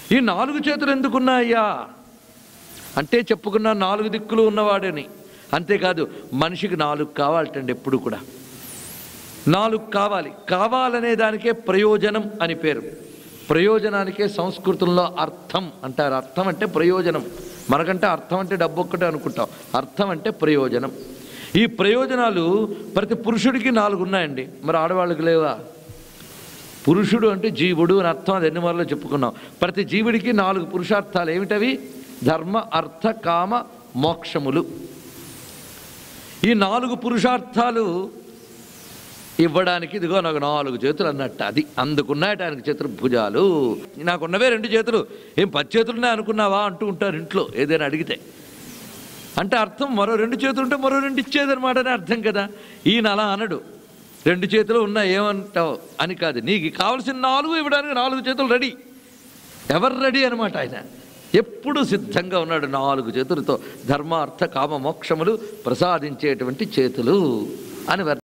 ఈ నాలుగు చేతులు ఎందుకున్నాయ్యా అంటే చెప్పుకున్న నాలుగు దిక్కులు ఉన్నవాడని అంతేకాదు మనిషికి నాలుగు కావాలటండి ఎప్పుడు కూడా నాలుగు కావాలి కావాలనే దానికే ప్రయోజనం అని పేరు ప్రయోజనానికే సంస్కృతంలో అర్థం అంటారు అర్థం అంటే ప్రయోజనం మనకంటే అర్థం అంటే డబ్బు ఒక్కటే అనుకుంటాం అర్థం అంటే ప్రయోజనం ఈ ప్రయోజనాలు ప్రతి పురుషుడికి నాలుగు ఉన్నాయండి మరి ఆడవాళ్ళకి లేవా పురుషుడు అంటే జీవుడు అని అర్థం అది ఎన్ని మార్లు చెప్పుకున్నాం ప్రతి జీవుడికి నాలుగు పురుషార్థాలు ఏమిటవి ధర్మ అర్థ కామ మోక్షములు ఈ నాలుగు పురుషార్థాలు ఇవ్వడానికి ఇదిగో నాకు నాలుగు చేతులు అన్నట్టు అది అందుకున్నాయట ఆయనకు చతుర్భుజాలు నాకున్నవే రెండు చేతులు ఏం పది చేతులున్నాయి అనుకున్నావా అంటూ ఉంటారు ఇంట్లో ఏదైనా అడిగితే అంటే అర్థం మరో రెండు చేతులు ఉంటే మరో రెండు ఇచ్చేదనమాట అని అర్థం కదా ఈయన అలా అనడు రెండు చేతులు ఉన్నాయి ఏమంటావు అని కాదు నీకు కావలసిన నాలుగు ఇవ్వడానికి నాలుగు చేతులు రెడీ ఎవరు రెడీ అనమాట ఆయన ఎప్పుడు సిద్ధంగా ఉన్నాడు నాలుగు చేతులతో ధర్మార్థ కామ మోక్షములు ప్రసాదించేటువంటి చేతులు అని